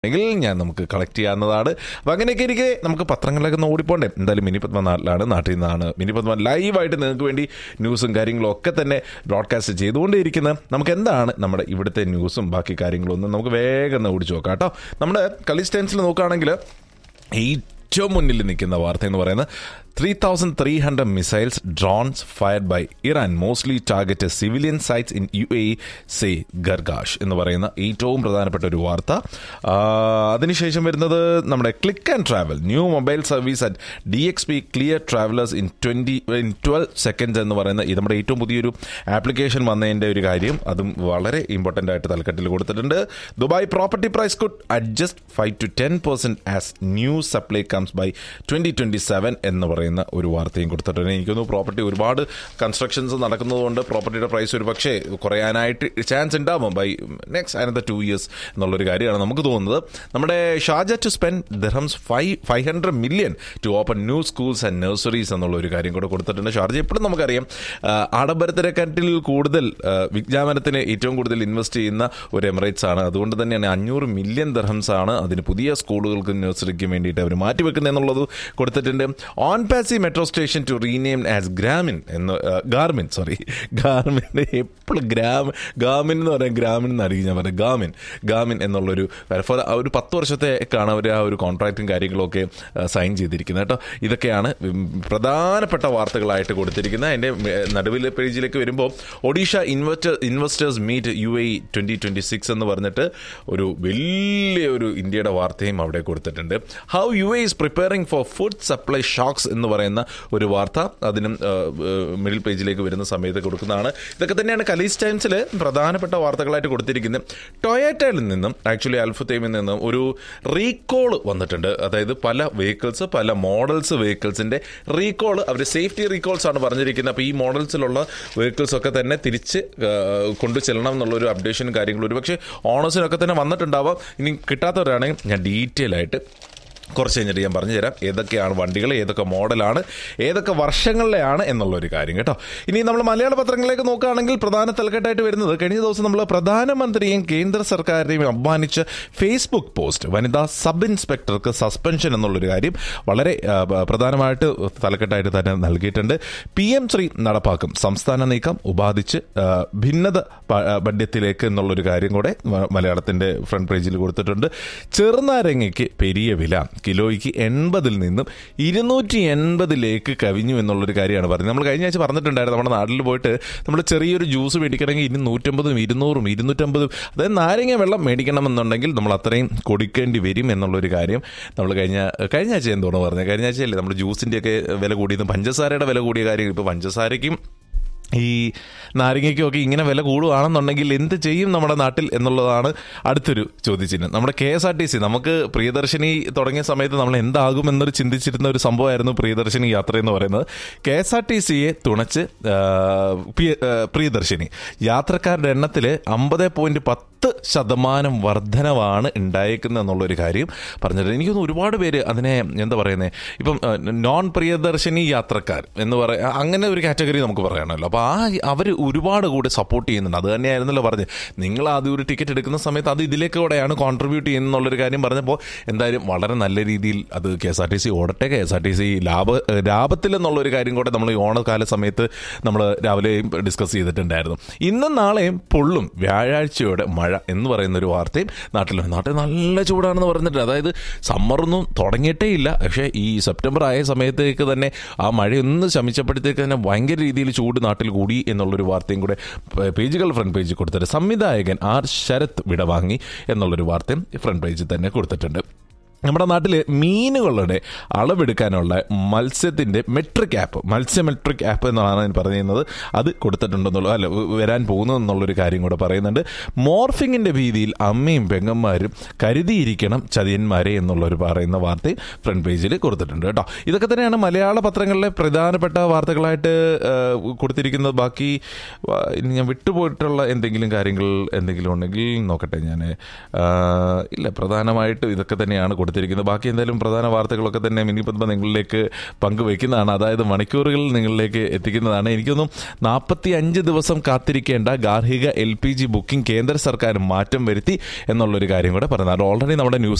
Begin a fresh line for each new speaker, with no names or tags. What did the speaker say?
എങ്കിൽ ഞാൻ നമുക്ക് കളക്ട് ചെയ്യാവുന്നതാണ് അപ്പം അങ്ങനെയൊക്കെ ഇരിക്കെ നമുക്ക് പത്രങ്ങളിലൊക്കെ ഒന്ന് ഓടിപ്പോണ്ടേ എന്തായാലും മിനി പത്മ നാട്ടിലാണ് നാട്ടിൽ നിന്നാണ് മിനി പത്മ ലൈവായിട്ട് നിങ്ങൾക്ക് വേണ്ടി ന്യൂസും കാര്യങ്ങളും ഒക്കെ തന്നെ ബ്രോഡ്കാസ്റ്റ് ചെയ്തുകൊണ്ടേയിരിക്കുന്നത് നമുക്ക് എന്താണ് നമ്മുടെ ഇവിടുത്തെ ന്യൂസും ബാക്കി കാര്യങ്ങളും ഒന്നും നമുക്ക് വേഗം ഒന്ന് ഓടിച്ചു നോക്കാം കേട്ടോ നമ്മുടെ കളി ടൈംസിൽ നോക്കുകയാണെങ്കിൽ ഏറ്റവും മുന്നിൽ നിൽക്കുന്ന വാർത്ത എന്ന് പറയുന്നത് three thousand three hundred missiles drones fired by Iran mostly target civilian sites in U A say Gargash എന്ന് പറയുന്ന ഏറ്റവും പ്രധാനപ്പെട്ട ഒരു വാർത്ത ആ, അതിനുശേഷം വരുന്നത് നമ്മുടെ click and travel new mobile service at D X P clear travellers in twenty in twelve seconds എന്ന് പറയുന്ന ഇത് നമ്മുടെ ഏറ്റവും പുതിയൊരു ആപ്ലിക്കേഷൻ വന്നതിൻ്റെ ഒരു കാര്യം അതും വളരെ ഇമ്പോർട്ടൻ്റ് ആയിട്ട് തലക്കെട്ടിൽ കൊടുത്തിട്ടുണ്ട് Dubai property price could adjust five to ten percent as new supply comes by twenty twenty seven എന്ന് പറയുന്ന ഒരു വാർത്തയും കൊടുത്തിട്ടുണ്ട് എനിക്കൊന്ന് പ്രോപ്പർട്ടി ഒരുപാട് കൺസ്ട്രക്ഷൻസ് നടക്കുന്നതുകൊണ്ട് പ്രോപ്പർട്ടിയുടെ പ്രൈസ് ഒരു പക്ഷേ കുറയാനായിട്ട് ചാൻസ് ഉണ്ടാവും ബൈ നെക്സ്റ്റ് അതിനകത്ത് ടു ഇയേഴ്സ് എന്നുള്ളൊരു കാര്യമാണ് നമുക്ക് തോന്നുന്നത് നമ്മുടെ ഷാജ to spend dirhams five five hundred million to open new schools and nurseries എന്നുള്ള ഒരു കാര്യം കൂടെ കൊടുത്തിട്ടുണ്ട് ഷാർജ എപ്പോഴും നമുക്കറിയാം ആ, ആഡംബരത്തിനെക്കാട്ടിൽ കൂടുതൽ ആ, വിജ്ഞാപനത്തിന് ഏറ്റവും കൂടുതൽ ഇൻവെസ്റ്റ് ചെയ്യുന്ന ഒരു എമിറേറ്റ്സ് ആണ് അതുകൊണ്ട് തന്നെയാണ് അഞ്ഞൂറ് മില്യൺ ദർഹംസ് ആണ് അതിന് പുതിയ സ്കൂളുകൾക്കും നഴ്സറിക്കും വേണ്ടിയിട്ട് അവർ മാറ്റിവെക്കുന്നത് എന്നുള്ളത് കൊടുത്തിട്ടുണ്ട് Onpassive metro station to rename as Gramin എന്ന് ഗാർമിൻ സോറി ഗാർമിൻ എപ്പോഴും ഗ്രാം ഗാമിൻ എന്ന് പറയാം ഗ്രാമിൻ എന്നായിരിക്കും ഞാൻ പറയുന്നത് ഗാമിൻ ഗാമിൻ എന്നുള്ളൊരു for ആ ഒരു പത്ത് വർഷത്തേക്കാണ് അവർ ആ ഒരു കോൺട്രാക്റ്റും കാര്യങ്ങളൊക്കെ സൈൻ ചെയ്തിരിക്കുന്നത് കേട്ടോ ഇതൊക്കെയാണ് ഉം, പ്രധാനപ്പെട്ട വാർത്തകളായിട്ട് കൊടുത്തിരിക്കുന്നത് അതിൻ്റെ നടുവിലെ പേജിലേക്ക് വരുമ്പോൾ Odisha investor investors meet U A twenty twenty six എന്ന് പറഞ്ഞിട്ട് ഒരു വലിയ ഒരു ഇന്ത്യയുടെ വാർത്തയും അവിടെ കൊടുത്തിട്ടുണ്ട് how U A is preparing for food supply shocks എന്ന് പറയുന്ന ഒരു വാർത്ത അതിനും മിഡിൽ പേജിലേക്ക് വരുന്ന സമയത്ത് കൊടുക്കുന്നതാണ് ഇതൊക്കെ തന്നെയാണ് കലീസ് ടൈംസിൽ പ്രധാനപ്പെട്ട വാർത്തകളായിട്ട് കൊടുത്തിരിക്കുന്നത് ടൊയാറ്റയിൽ നിന്നും ആക്ച്വലി അൽഫുത്തേമിൽ നിന്നും ഒരു റീകോൾ വന്നിട്ടുണ്ട് അതായത് പല വെഹിക്കിൾസ് പല മോഡൽസ് വെഹിക്കിൾസിന്റെ റീകോൾ അവർ സേഫ്റ്റി റീകോൾസ് ആണ് പറഞ്ഞിരിക്കുന്നത് അപ്പോൾ ഈ മോഡൽസിലുള്ള വെഹിക്കിൾസ് ഒക്കെ തന്നെ തിരിച്ച് ആ, കൊണ്ടു ചെല്ലണം എന്നുള്ളൊരു അപ്ഡേഷനും കാര്യങ്ങളും ഒരുപക്ഷെ ഓണേഴ്സിനൊക്കെ തന്നെ വന്നിട്ടുണ്ടാവാം ഇനി കിട്ടാത്തവരാണെങ്കിൽ ഞാൻ ഡീറ്റെയിൽ ആയിട്ട് കുറച്ച് കഴിഞ്ഞിട്ട് ഞാൻ പറഞ്ഞു തരാം ഏതൊക്കെയാണ് വണ്ടികൾ ഏതൊക്കെ മോഡലാണ് ഏതൊക്കെ വർഷങ്ങളിലെയാണ് എന്നുള്ളൊരു കാര്യം കേട്ടോ ഇനി നമ്മൾ മലയാള പത്രങ്ങളിലേക്ക് നോക്കുകയാണെങ്കിൽ പ്രധാന തലക്കെട്ടായിട്ട് വരുന്നത് കഴിഞ്ഞ ദിവസം നമ്മൾ പ്രധാനമന്ത്രിയും കേന്ദ്ര സർക്കാരിനെയും അപമാനിച്ച ഫേസ്ബുക്ക് പോസ്റ്റ് വനിതാ സബ് ഇൻസ്പെക്ടർക്ക് സസ്പെൻഷൻ എന്നുള്ളൊരു കാര്യം വളരെ ആ, പ- പ്രധാനമായിട്ട് തലക്കെട്ടായിട്ട് തന്നെ നൽകിയിട്ടുണ്ട് പി എം ശ്രീ നടപ്പാക്കും സംസ്ഥാന നീക്കം ഉപാധിച്ച് ആ, ഭിന്നത പ- ആ, ബഡ്യത്തിലേക്ക് എന്നുള്ളൊരു കാര്യം കൂടെ മ- മലയാളത്തിന്റെ ഫ്രണ്ട് പേജിൽ കൊടുത്തിട്ടുണ്ട് ചെറുനാരങ്ങയ്ക്ക് പെരിയ വില കിലോയ്ക്ക് എൺപതിൽ നിന്നും ഇരുന്നൂറ്റി എൺപതിലേക്ക് കവിഞ്ഞു എന്നുള്ളൊരു കാര്യമാണ് പറയുന്നത് നമ്മൾ കഴിഞ്ഞ ആഴ്ച പറഞ്ഞിട്ടുണ്ടായിരുന്നു നമ്മുടെ നാട്ടിൽ പോയിട്ട് നമ്മൾ ചെറിയൊരു ജ്യൂസ് മേടിക്കണമെങ്കിൽ ഇനി നൂറ്റമ്പതും ഇരുന്നൂറും ഇരുന്നൂറ്റമ്പതും അതായത് നാരങ്ങ വെള്ളം മേടിക്കണമെന്നുണ്ടെങ്കിൽ നമ്മൾ അത്രയും കൊടുക്കേണ്ടി വരും എന്നുള്ളൊരു കാര്യം നമ്മൾ കഴിഞ്ഞ കഴിഞ്ഞ ആഴ്ച എന്തോന്ന് പറഞ്ഞത് കഴിഞ്ഞ ആഴ്ചയല്ലേ നമ്മൾ ജ്യൂസിൻ്റെയൊക്കെ വില കൂടിയതും പഞ്ചസാരയുടെ വില കൂടിയ കാര്യം ഇപ്പോൾ പഞ്ചസാരയ്ക്കും ഈ നാരങ്ങയ്ക്കും ഒക്കെ ഇങ്ങനെ വില കൂടുകയാണെന്നുണ്ടെങ്കിൽ എന്ത് ചെയ്യും നമ്മുടെ നാട്ടിൽ എന്നുള്ളതാണ് അടുത്തൊരു ചോദ്യചിഹ്നം നമ്മുടെ K S R T C നമുക്ക് പ്രിയദർശിനി തുടങ്ങിയ സമയത്ത് നമ്മൾ എന്താകും എന്നൊരു ചിന്തിച്ചിരുന്ന ഒരു സംഭവമായിരുന്നു പ്രിയദർശിനി യാത്ര എന്ന് പറയുന്നത് കെ എസ് ആർ ടി സിയെ തുണച്ച് ആ, പ്രിയ- ആ, പ്രിയദർശിനി യാത്രക്കാരുടെ എണ്ണത്തിൽ അമ്പത് പോയിന്റ് പത്ത് ശതമാനം വർധനവാണ് ഉണ്ടായേക്കുന്നത് എന്നുള്ളൊരു കാര്യം പറഞ്ഞിട്ട് എനിക്കൊന്ന് ഒരുപാട് പേര് അതിനെ എന്താ പറയുന്നത് ഇപ്പം നോൺ പ്രിയദർശിനി യാത്രക്കാർ എന്ന് പറയാ അങ്ങനെ ഒരു കാറ്റഗറി നമുക്ക് പറയണമല്ലോ അപ്പോൾ ആ അവർ ഒരുപാട് കൂടി സപ്പോർട്ട് ചെയ്യുന്നുണ്ട് അത് തന്നെയായിരുന്നല്ലോ പറഞ്ഞ് നിങ്ങൾ ആദ്യം ഒരു ടിക്കറ്റ് എടുക്കുന്ന സമയത്ത് അത് ഇതിലേക്ക് കൂടെയാണ് കോൺട്രിബ്യൂട്ട് ചെയ്യുന്നുള്ളൊരു കാര്യം പറഞ്ഞപ്പോൾ എന്തായാലും വളരെ നല്ല രീതിയിൽ അത് K S R T C ഓടട്ടെ K S R T C ലാഭ ലാഭത്തിൽ എന്നുള്ളൊരു കാര്യം കൂടെ നമ്മൾ ഈ ഓണക്കാല സമയത്ത് നമ്മൾ രാവിലെയും ഡിസ്കസ് ചെയ്തിട്ടുണ്ടായിരുന്നു ഇന്നും നാളെയും പൊള്ളും വ്യാഴാഴ്ചയോടെ മഴ എന്ന് പറയുന്ന ഒരു വാർത്തയും നാട്ടിലുണ്ട് നാട്ടിൽ നല്ല ചൂടാണെന്ന് പറഞ്ഞിട്ട് അതായത് സമ്മറൊന്നും തുടങ്ങിയിട്ടേ ഇല്ല പക്ഷേ ഈ സെപ്റ്റംബർ ആയ സമയത്തേക്ക് തന്നെ ആ മഴയൊന്ന് ശമിച്ചപ്പോഴത്തേക്ക് തന്നെ ഭയങ്കര രീതിയിൽ ചൂട് നാട്ടിൽ കൂടി എന്നുള്ളൊരു വാർത്തയും കൂടെ പ- പേജുകൾ ഫ്രണ്ട് പേജിൽ കൊടുത്തിട്ട് സംവിധായകൻ ആർ ശരത് വിടവാങ്ങി എന്നുള്ളൊരു വാർത്തയും ഫ്രണ്ട് പേജിൽ തന്നെ കൊടുത്തിട്ടുണ്ട് നമ്മുടെ നാട്ടിൽ മീനുകളുടെ അളവെടുക്കാനുള്ള മത്സ്യത്തിൻ്റെ metric app Matsya metric app എന്നാണ് ഞാൻ പറയുന്നത് അത് കൊടുത്തിട്ടുണ്ടെന്നുള്ള അല്ല വരാൻ പോകുന്നു എന്നുള്ളൊരു കാര്യം കൂടെ പറയുന്നുണ്ട് മോർഫിങ്ങിൻ്റെ ഭീതിയിൽ അമ്മയും പെങ്ങന്മാരും കരുതിയിരിക്കണം ചതിയന്മാരെ എന്നുള്ളൊരു പറയുന്ന വാർത്തയും ഫ്രണ്ട് പേജിൽ കൊടുത്തിട്ടുണ്ട് കേട്ടോ ഇതൊക്കെ തന്നെയാണ് മലയാള പത്രങ്ങളിലെ പ്രധാനപ്പെട്ട വാർത്തകളായിട്ട് ആ, കൊടുത്തിരിക്കുന്നത് ബാക്കി ആ, ഇനി ഞാൻ വിട്ടുപോയിട്ടുള്ള എന്തെങ്കിലും കാര്യങ്ങൾ എന്തെങ്കിലും ഉണ്ടെങ്കിൽ നോക്കട്ടെ ഞാൻ ഇല്ല പ്രധാനമായിട്ടും ഇതൊക്കെ തന്നെയാണ് കൊടുത്തിരിക്കുന്നത് കൊടുത്തിരിക്കുന്നത് ബാക്കി എന്തായാലും പ്രധാന വാർത്തകളൊക്കെ തന്നെ മിനി പത്മ നിങ്ങളിലേക്ക് പങ്കുവെക്കുന്നതാണ് അതായത് മണിക്കൂറുകളിൽ നിങ്ങളിലേക്ക് എത്തിക്കുന്നതാണ് എനിക്കൊന്നും നാൽപ്പത്തി അഞ്ച് ദിവസം കാത്തിരിക്കേണ്ട ഗാർഹിക എൽ പി ജി ബുക്കിംഗ് കേന്ദ്ര സർക്കാർ മാറ്റം വരുത്തി എന്നുള്ളൊരു കാര്യം കൂടെ പറയുന്നത് ഓൾറെഡി നമ്മുടെ ന്യൂസ്